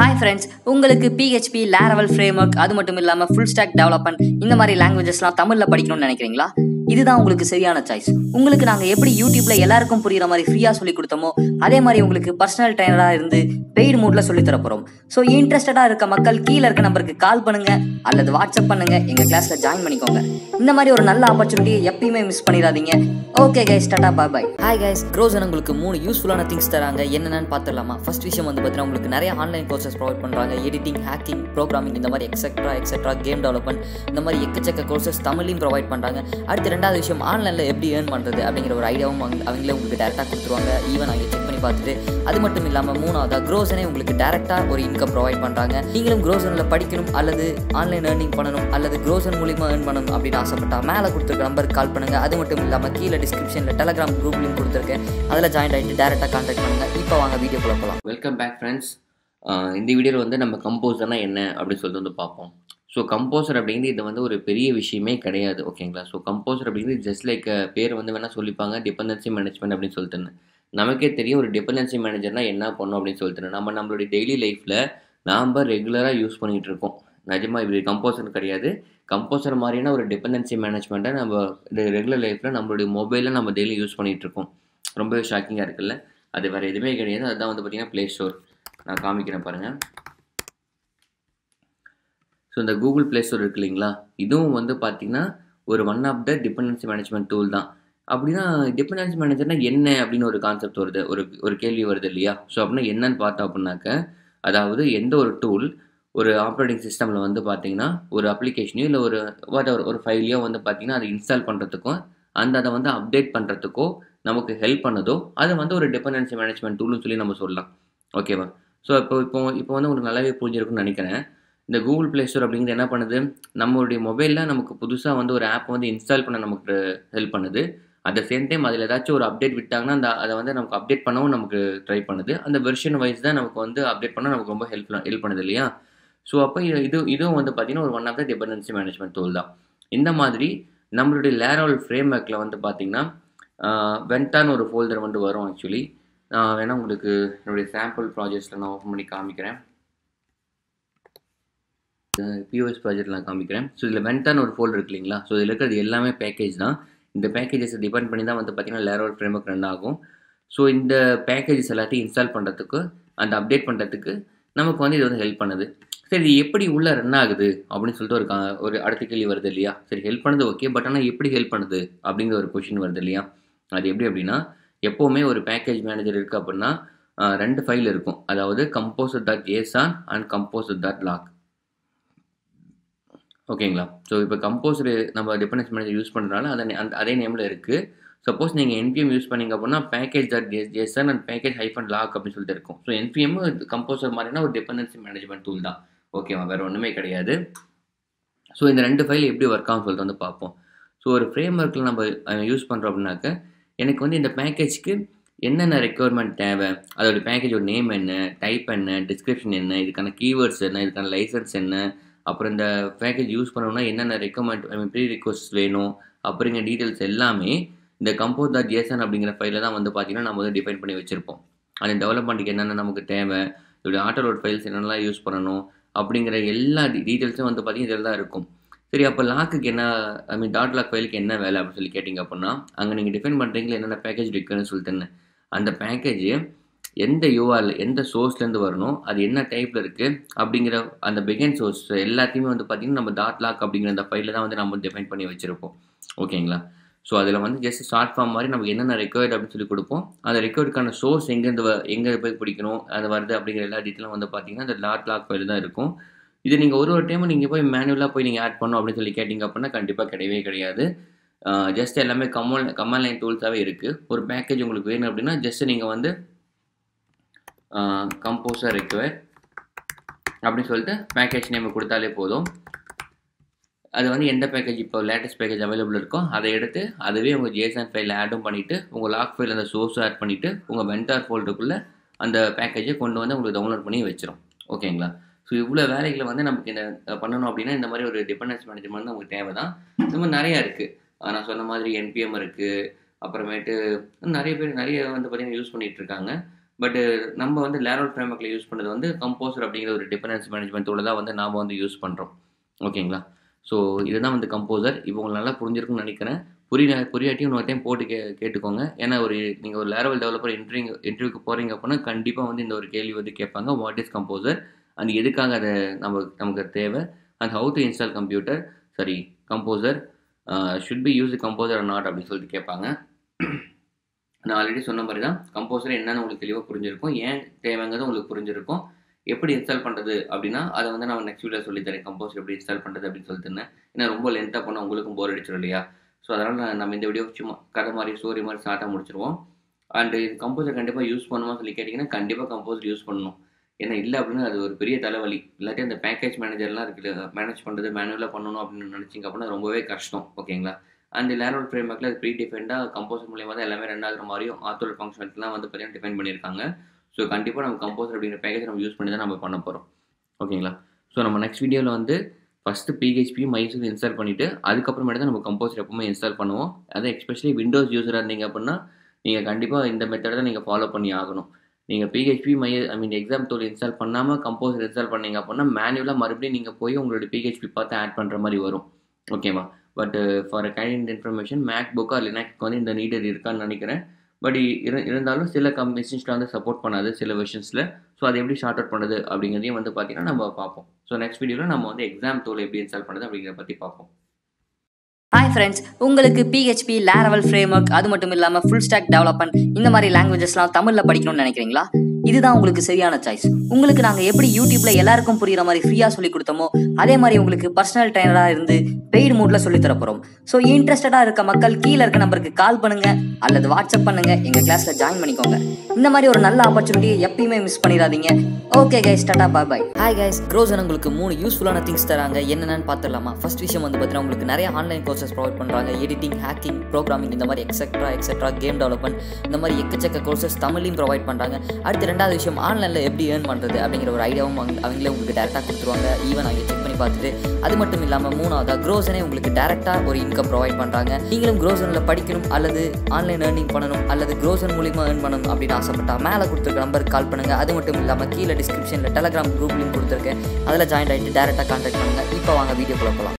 hi friends உங்களுக்கு PHP Laravel framework அது மட்டும் இல்லாமல் ஃபுல் ஸ்டாக் டெவலப்மெண்ட் இந்த மாதிரி லாங்குவேஜஸ்லாம் தமிழில் படிக்கணும்னு நினைக்கிறீங்களா இதுதான் உங்களுக்கு சரியான சாய்ஸ் உங்களுக்கு நாங்கள் எப்படி யூடியூப்ல எல்லாருக்கும் புரியுற மாதிரி ஃப்ரீயாக சொல்லி கொடுத்தோமோ அதே மாதிரி உங்களுக்கு பர்சனல் ட்ரைனராக இருந்து பெய்டு மூட்ல சொல்லி தர போகிறோம் ஸோ இன்ட்ரெஸ்டடாக இருக்க மக்கள் கீழே இருக்க நம்பருக்கு கால் பண்ணுங்க அல்லது வாட்ஸ்அப் பண்ணுங்க எங்கள் கிளாஸில் ஜாயின் பண்ணிக்கோங்க இந்த மாதிரி ஒரு நல்ல ஆப்பர்ச்சுனிட்டியை எப்பயுமே மிஸ் பண்ணிடாதீங்க ஓகே கைஸ் டாடா பாய் பாய் ஹாய் கைஸ் க்ரோசன் உங்களுக்கு மூணு யூஸ்ஃபுல்லான திங்ஸ் தராங்க என்னென்னு பார்த்துடலாமா ஃபர்ஸ்ட் விஷயம் வந்து பார்த்தீங்கன்னா உங்களுக்கு நிறைய ஆன்லைன் கோர்சஸ் ப்ரொவைட் பண்ணுறாங்க எடிட்டிங் ஹேக்கிங் ப்ரோக்ராமிங் இந்த மாதிரி எக்ஸெட்ரா எக்ஸெட்ரா கேம் டெவலப்மெண்ட் இந்த மாதிரி எக்கச்சக்க கோர்சஸ் தமிழ்லையும் ப்ரொவைட் பண்ணுறாங்க அடுத்து ரெண்டாவது விஷயம் ஆன்லைனில் எப்படி ஏர்ன் பண்ணுறது அப்படிங்கிற ஒரு ஐடியாவும் அவங்க- அவங்களே உங்களுக்கு டேரெக்டாக கொடுத்துருவாங்க ஈவன் அங்கே செக் பண்ணி பார்த்துட்டு அது மட்டும் இல்லாமல் மூணாவதாக க்ரோசனே உங்களுக்கு டேரெக்டாக ஒரு இன்கம் ப்ரொவைட் பண்ணுறாங்க நீங்களும் க்ரோசனில் படிக்கணும் அல்லது ஆன்லைன் ஏர்னிங் பண்ணணும் அல்லது க்ரோசன் மூலிமா ஏர்ன் பண்ணணும் அப்படின்னு ஆசைப்பட்டா மேலே கொடுத்துருக்க நம்பருக்கு கால் பண்ணுங்கள் அது மட்டும் இல்லாமல் கீழே டிஸ்கிரிப்ஷனில் டெலகிராம் குரூப் லிங்க் கொடுத்துருக்கேன் அதில் ஜாயின் ஆகிட்டு டேரெக்டாக கான்டாக்ட் பண்ணுங்கள் இப்போ வாங்க வீடியோக்குள்ளே போகலாம் வெல்கம் பேக் ஃப்ரெண்ட்ஸ் இந்த வீடியோவில் வந்து நம்ம கம்போசர்னா என்ன அப்படின்னு சொல்லிட்டு வந்து பார்ப்போம் ஸோ கம்போசர் அப்படிங்கிறது இது வந்து ஒரு பெரிய விஷயமே கிடையாது ஓகேங்களா ஸோ கம்போசர் அப்படிங்கிறது ஜஸ்ட் லைக் பேர் வந்து வேணால் சொல்லிப்பாங்க டிபெண்டன்சி மேனேஜ்மெண்ட் அப்படின்னு சொல்லிட்டுன்னு நமக்கே தெரியும் ஒரு டிபெண்டன்சி மேனேஜர்னா என்ன பண்ணும் அப்படின்னு சொல்லிட்டு நம்ம நம்மளுடைய டெய்லி லைஃப்பில் நாம் ரெகுலராக யூஸ் பண்ணிகிட்டு இருக்கோம் நிஜமாக இது கம்போசர் கிடையாது கம்போசர் மாதிரியான ஒரு டிபெண்டன்சி மேனேஜ்மெண்ட்டை நம்ம ரெகுலர் லைஃப்பில் நம்மளுடைய மொபைலில் நம்ம டெய்லி யூஸ் பண்ணிகிட்டு இருக்கோம் ரொம்பவே ஷாக்கிங்காக இருக்குல்ல அது வேறு எதுவுமே கிடையாது அதுதான் வந்து பார்த்திங்கன்னா ப்ளே ஸ்டோர் நான் காமிக்கிறேன் பாருங்கள் ஸோ இந்த கூகுள் ப்ளே ஸ்டோர் இருக்கு இல்லைங்களா இதுவும் வந்து பார்த்தீங்கன்னா ஒரு one of the dependency management tool தான் அப்படின்னா டிபெண்டன்சி மேனேஜர்னா என்ன அப்படின்னு ஒரு கான்செப்ட் வருது ஒரு ஒரு கேள்வி வருது இல்லையா ஸோ அப்படின்னா என்னன்னு பார்த்தோம் அப்படின்னாக்க அதாவது எந்த ஒரு டூல் ஒரு ஆப்ரேட்டிங் சிஸ்டமில் வந்து பார்த்தீங்கன்னா ஒரு அப்ளிகேஷனையோ இல்லை ஒரு வாட் ஒரு ஃபைலையோ வந்து பார்த்தீங்கன்னா அதை இன்ஸ்டால் பண்ணுறதுக்கும் அந்த அதை வந்து அப்டேட் பண்ணுறதுக்கோ நமக்கு ஹெல்ப் பண்ணுதோ அது வந்து ஒரு டிபெண்டன்சி மேனேஜ்மெண்ட் டூல்னு சொல்லி நம்ம சொல்லலாம் ஓகேவா ஸோ இப்போ இப்போ இப்போ வந்து உங்களுக்கு நல்லாவே புரிஞ்சிருக்கும்னு நினைக்கிறேன் இந்த கூகுள் ப்ளே ஸ்டோர் அப்படிங்கிறது என்ன பண்ணுது நம்மளுடைய மொபைலில் நமக்கு புதுசாக வந்து ஒரு ஆப் வந்து இன்ஸ்டால் பண்ண நமக்கு ஹெல்ப் பண்ணுது அட் த சேம் டைம் அதில் ஏதாச்சும் ஒரு அப்டேட் விட்டாங்கன்னா அந்த அதை வந்து நமக்கு அப்டேட் பண்ணவும் நமக்கு ட்ரை பண்ணுது அந்த வெர்ஷன் வைஸ் தான் நமக்கு வந்து அப்டேட் பண்ண நமக்கு ரொம்ப ஹெல்ப் ஹெல்ப் பண்ணுது இல்லையா ஸோ அப்போ இது இது இதுவும் வந்து பார்த்திங்கன்னா ஒரு one of the dependency management tool தான் இந்த மாதிரி நம்மளுடைய லேரல் ஃப்ரேம் ஒர்க்கில் வந்து பார்த்திங்கன்னா வென்டான்னு ஒரு ஃபோல்டர் வந்து வரும் ஆக்சுவலி நான் வேணால் உங்களுக்கு என்னுடைய சாம்பிள் ப்ராஜெக்ட்ஸில் நான் ஓப்பன் பண்ணி காமிக்கிறேன் பிஓஎஸ் ப்ராஜெக்ட் நான் காமிக்கிறேன் ஸோ இதில் வென்டான்னு ஒரு ஃபோல்டர் இருக்கு இல்லைங்களா ஸோ இதில் இருக்கிறது எல்லாமே பேக்கேஜ் தான் இந்த பேக்கேஜஸை டிபெண்ட் பண்ணி தான் வந்து பார்த்திங்கன்னா லேரல் ஃப்ரேம் ஒர்க் ரன் ஆகும் ஸோ இந்த பேக்கேஜஸ் எல்லாத்தையும் இன்ஸ்டால் பண்ணுறதுக்கு அந்த அப்டேட் பண்ணுறதுக்கு நமக்கு வந்து இது வந்து ஹெல்ப் பண்ணுது சரி இது எப்படி உள்ள ரன் ஆகுது அப்படின்னு சொல்லிட்டு ஒரு கா- ஒரு அடுத்த கேள்வி வருது இல்லையா சரி ஹெல்ப் பண்ணுது ஓகே பட் ஆனால் எப்படி ஹெல்ப் பண்ணுது அப்படிங்கிற ஒரு கொஷின் வருது இல்லையா அது எப்படி அப்படின்னா எப்போவுமே ஒரு பேக்கேஜ் மேனேஜர் இருக்குது அப்படின்னா ஆஹ், ரெண்டு ஃபைல் இருக்கும் அதாவது composer dot JSON and composer dot lock ஓகேங்களா ஸோ இப்போ கம்போசர் நம்ம டிபெண்டன்ஸ் மேனேஜர் யூஸ் பண்ணுறதுனால அதை அந்த அதே நேமில் இருக்குது சப்போஸ் நீங்கள் என்பிஎம் யூஸ் பண்ணீங்க அப்படின்னா package dot JSON and package hyphen lock அப்படின்னு சொல்லிட்டு இருக்கும் ஸோ என்பிஎம் கம்போசர் மாதிரினா ஒரு டிபெண்டன்சி மேனேஜ்மெண்ட் டூல் தான் ஓகேவா வேறு ஒன்றுமே கிடையாது ஸோ இந்த ரெண்டு ஃபைல் எப்படி ஒர்க் ஆகும் சொல்லிட்டு வந்து பார்ப்போம் ஸோ ஒரு ஃப்ரேம் ஒர்க்கில் நம்ம யூஸ் பண்ணுறோம் அப்படின்னாக்க எனக்கு வந்து இந்த பேக்கேஜ்க்கு என்னென்ன ரெக்குவயர்மெண்ட் தேவை அதோட பேக்கேஜோட நேம் என்ன டைப் என்ன டிஸ்கிரிப்ஷன் என்ன இதுக்கான கீவேர்ட்ஸ் என்ன இதுக்கான லைசன்ஸ் என்ன அப்புறம் இந்த பேக்கேஜ் யூஸ் பண்ணணும்னா என்னென்ன recommend I mean pre request வேணும் அப்படிங்கிற டீட்டெயில்ஸ் எல்லாமே இந்த கம்போஸ் டாட் ஜேசன் அப்படிங்கிற ஃபைலில் தான் வந்து பார்த்தீங்கன்னா நம்ம வந்து டிஃபைன் பண்ணி வச்சுருப்போம் அந்த டெவலப்மெண்ட்டுக்கு என்னென்ன நமக்கு தேவை இதோட ஆட்டோ லோட் ஃபைல்ஸ் என்னென்னலாம் யூஸ் பண்ணணும் அப்படிங்கிற எல்லா டீட்டெயில்ஸும் வந்து பார்த்தீங்கன்னா இதில் தான் இருக்கும் சரி அப்போ லாக்குக்கு என்ன ஐ மீன் டாட் லாக் ஃபைலுக்கு என்ன வேலை அப்படின்னு சொல்லி கேட்டிங்க அப்படின்னா அங்கே நீங்கள் டிஃபைன் பண்ணுறீங்களா என்னென்ன பேக்கேஜ் இருக்குன்னு சொல்லிட்டுன்னு அந்த பேக்கேஜ் எந்த யூஆர்ல எந்த சோர்ஸ்லேருந்து வரணும் அது என்ன டைப்பில் இருக்குது அப்படிங்கிற அந்த பிகன் சோர்ஸ் எல்லாத்தையுமே வந்து பார்த்திங்கன்னா நம்ம டாட் லாக் அப்படிங்கிற அந்த ஃபைலில் தான் வந்து நம்ம டிஃபைன் பண்ணி வச்சுருப்போம் ஓகேங்களா ஸோ அதில் வந்து ஜஸ்ட் ஷார்ட் ஃபார்ம் மாதிரி நமக்கு என்னென்ன ரெக்வயர்ட் அப்படின்னு சொல்லி கொடுப்போம் அந்த ரெக்வயர்டுக்கான சோர்ஸ் எங்கேருந்து வ எங்கே போய் பிடிக்கணும் அது வருது அப்படிங்கிற எல்லா டீட்டெயிலும் வந்து பார்த்தீங்கன்னா அந்த டாட் லாக் ஃபைல் தான் இருக்கும் இது நீங்கள் ஒரு ஒரு டைமும் நீங்கள் போய் மேனுவலாக போய் நீங்கள் ஆட் பண்ணணும் அப்படின்னு சொல்லி கேட்டிங்க அப்படின்னா கண்டிப்பாக கிடையவே கிடையாது ஜஸ்ட் எல்லாமே கமல் கமல் லைன் டூல்ஸாகவே இருக்குது ஒரு பேக்கேஜ் உங்களுக்கு வேணும் அப்படின்னா ஜஸ்ட் நீங்கள் வந்து கம்போசர் ரெக்வயர் அப்படின்னு சொல்லிட்டு பேக்கேஜ் நேம் கொடுத்தாலே போதும் அது வந்து எந்த பேக்கேஜ் இப்போ லேட்டஸ்ட் பேக்கேஜ் அவைலபிள் இருக்கோ அதை எடுத்து அதுவே உங்கள் ஜேசன் ஃபைலில் ஆடும் பண்ணிவிட்டு உங்கள் லாக் ஃபைல் அந்த சோர்ஸும் ஆட் பண்ணிவிட்டு உங்கள் வென்டார் ஃபோல்டருக்குள்ளே அந்த பேக்கேஜை கொண்டு வந்து உங்களுக்கு டவுன்லோட் பண்ணி வச்சிரும் ஓகேங்களா ஸோ இவ்வளோ வேலைகளை வந்து நமக்கு இந்த அஹ், பண்ணணும் அப்படின்னா இந்த மாதிரி ஒரு டிபெண்டன்ஸ் மேனேஜ்மெண்ட் நமக்கு தேவை தான் இந்த மாதிரி நிறையா இருக்குது நான் சொன்ன மாதிரி என்பிஎம் இருக்குது அப்புறமேட்டு நிறைய பேர் நிறைய வந்து பார்த்திங்கன்னா யூஸ் பண்ணிகிட்டு இருக்காங்க பட்டு நம்ம வந்து லேரல் ஃப்ரேம்ஒர்க்கில் யூஸ் பண்ணது வந்து கம்போசர் அப்படிங்கிற ஒரு டிபெண்டன்சி மேனேஜ்மெண்ட் டூலை தான் வந்து நாம் வந்து யூஸ் பண்ணுறோம் ஓகேங்களா ஸோ இதுதான் வந்து கம்போசர் இப்போ உங்களுக்கு நல்லா புரிஞ்சிருக்கும்னு நினைக்கிறேன் புரிய புரியாட்டி இன்னொரு டைம் போட்டு கே கேட்டுக்கோங்க ஏன்னா ஒரு நீங்கள் ஒரு லேரவல் டெவலப்பர் இன்டர்வியூ இன்டர்வியூக்கு போகிறீங்க அப்படின்னா கண்டிப்பாக வந்து இந்த ஒரு கேள்வி வந்து கேட்பாங்க வாட் இஸ் கம்போசர் அண்ட் எதுக்காக அதை நம்ம நமக்கு தேவை and how to install computer sorry composer should be use composer not அப்படின்னு சொல்லிட்டு கேட்பாங்க நான் ஆல்ரெடி சொன்ன மாதிரி தான் கம்போசர் என்னன்னு உங்களுக்கு தெளிவாக புரிஞ்சிருக்கும் ஏன் தேவைங்கிறது உங்களுக்கு புரிஞ்சிருக்கும் எப்படி இன்ஸ்டால் பண்ணுறது அப்படின்னா அதை வந்து நான் நெக்ஸ்ட் வீடியோ சொல்லித்தரேன் கம்போசர் எப்படி இன்ஸ்டால் பண்ணுறது அப்படின்னு சொல்லிட்டு ஏன்னா ரொம்ப லென்த்தாக பண்ணால் உங்களுக்கும் போர் அடிச்சிடும் இல்லையா ஸோ அதனால் நம்ம இந்த வீடியோ சும்மா கதை மாதிரி ஸ்டோரி மாதிரி ஷார்ட்டாக முடிச்சிருவோம் அண்ட் இது கம்போசர் கண்டிப்பாக யூஸ் பண்ணுமா சொல்லி கேட்டிங்கன்னா கண்டிப்பாக கம்போசர் யூஸ் பண்ணணும் ஏன்னா இல்லை அப்படின்னா அது ஒரு பெரிய தலைவலி இல்லாட்டி அந்த பேக்கேஜ் மேனேஜர்லாம் இருக்குது மேனேஜ் பண்ணுறது மேனுவலாக பண்ணணும் அப்படின்னு நினச்சிங்க அப்படின்னா ரொம்பவே கஷ்டம் ஓகேங்களா அந்த லேரல் ஃப்ரேம் ஒர்க்கில் அது ப்ரீ டிஃபைண்டாக கம்போசர் மூலியமாக தான் எல்லாமே ரன் ஆகிற மாதிரியும் ஆத்தோட ஃபங்க்ஷன்ஸ்லாம் வந்து பார்த்தீங்கன்னா டிஃபைன் பண்ணியிருக்காங்க ஸோ கண்டிப்பாக நம்ம கம்போசர் அப்படிங்கிற பேக்கேஜ் நம்ம யூஸ் பண்ணி தான் நம்ம பண்ண போகிறோம் ஓகேங்களா ஸோ நம்ம நெக்ஸ்ட் வீடியோவில் வந்து ஃபஸ்ட்டு பிஹெச்பி மைசூர் இன்ஸ்டால் பண்ணிவிட்டு அதுக்கப்புறமேட்டு தான் நம்ம கம்போசர் எப்பவுமே இன்ஸ்டால் பண்ணுவோம் அது எஸ்பெஷலி விண்டோஸ் யூஸராக இருந்தீங்க அப்படின்னா நீங்கள் கண்டிப்பாக இந்த மெத்தடை தான் நீங்கள் ஃபாலோ பண்ணி ஆகணும் நீங்கள் PHP my I mean XAMPP tool install பண்ணாமல் கம்போசர் இன்ஸ்டால் பண்ணீங்க அப்படின்னா மேனுவலாக மறுபடியும் நீங்கள் போய் உங்களோட பிஹெச்பி பார்த்து ஆட் பண்ணுற மாதிரி வரும் ஓகேவா but for a kind information MacBook or லினாக்ஸ்க்கு வந்து இந்த நீடட் இருக்கான்னு நினைக்கிறேன் பட் இரு இருந்தாலும் சில கம் மிஷின்ஸில் வந்து சப்போர்ட் பண்ணாது சில வெர்ஷன்ஸில் ஸோ அதை எப்படி ஷார்ட் அவுட் பண்ணுறது அப்படிங்கிறதையும் வந்து பார்த்தீங்கன்னா நம்ம பார்ப்போம் ஸோ நெக்ஸ்ட் வீடியோவில் நம்ம வந்து எக்ஸாம் டூல் எப்படி இன்ஸ்டால் பண்ணுறது அப்படிங்கிறத பற்றி பார்ப்போம் ஹாய் ஃப்ரெண்ட்ஸ் உங்களுக்கு பிஹெச்பி லேரவல் ஃப்ரேம் ஒர்க் அது மட்டும் இல்லாமல் ஃபுல் ஸ்டாக் டெவலப்மெண்ட் இந்த மாதிரி லாங்குவேஜஸ்லாம் தமிழில் படிக்கணும்னு நினைக்கிறீங்களா இதுதான் உங்களுக்கு சரியான சாய்ஸ் உங்களுக்கு நாங்கள் எப்படி யூடியூப்ல எல்லாருக்கும் புரியுற மாதிரி ஃப்ரீயாக சொல்லி கொடுத்தோமோ அதே மாதிரி உங்களுக்கு பர்சனல் ட்ரைனராக இருந்து பெய்டு மூட்ல சொல்லி தர போகிறோம் ஸோ இன்ட்ரெஸ்டடாக இருக்க மக்கள் கீழே இருக்க நம்பருக்கு கால் பண்ணுங்க அல்லது வாட்ஸ்அப் பண்ணுங்க எங்கள் கிளாஸில் ஜாயின் பண்ணிக்கோங்க இந்த மாதிரி ஒரு நல்ல ஆப்பர்ச்சுனிட்டியை எப்பயுமே மிஸ் பண்ணிடாதீங்க ஓகே கைஸ் டாடா பாய் பாய் ஹாய் கைஸ் க்ரோசன் உங்களுக்கு மூணு யூஸ்ஃபுல்லான திங்ஸ் தராங்க என்னென்னு பார்த்துடலாமா ஃபர்ஸ்ட் விஷயம் வந்து பார்த்தீங்கன்னா உங்களுக்கு நிறைய ஆன்லைன் கோர்சஸ் ப்ரொவைட் பண்ணுறாங்க எடிட்டிங் ஹேக்கிங் ப்ரோக்ராமிங் இந்த மாதிரி எக்ஸெட்ரா எக்ஸெட்ரா கேம் டெவலப்மெண்ட் இந்த மாதிரி எக்கச்சக்க கோர்சஸ் தமிழ்லையும் ப்ரொவைட் பண்ணுறாங்க அடுத்து ரெண்டாவது விஷயம் ஆன்லைனில் எப்படி ஏர்ன் பண்ணுறது அப்படிங்கிற ஒரு ஐடியாவும் அவங்க- அவங்களே உங்களுக்கு டேரெக்டாக கொடுத்துருவாங்க ஈவன் அவங்க செக் பண்ணி பார்த்துட்டு அது மட்டும் இல்லாமல் மூணாவதாக க்ரோசனே உங்களுக்கு டேரெக்டாக ஒரு இன்கம் ப்ரொவைட் பண்ணுறாங்க நீங்களும் க்ரோசனில் படிக்கணும் அல்லது ஆன்லைன் ஏர்னிங் பண்ணணும் அல்லது க்ரோசன் மூலிமா ஏர்ன் பண்ணணும் அப்படின்னு ஆசைப்பட்டா மேலே கொடுத்துருக்க நம்பருக்கு கால் பண்ணுங்கள் அது மட்டும் இல்லாமல் கீழே டிஸ்கிரிப்ஷனில் டெலகிராம் குரூப் லிங்க் கொடுத்துருக்கேன் அதில் ஜாயின் ஆகிட்டு டேரெக்டாக கான்டாக்ட் பண்ணுங்கள் இப்போ வாங்க வீடியோக்குள்ள போகலாம்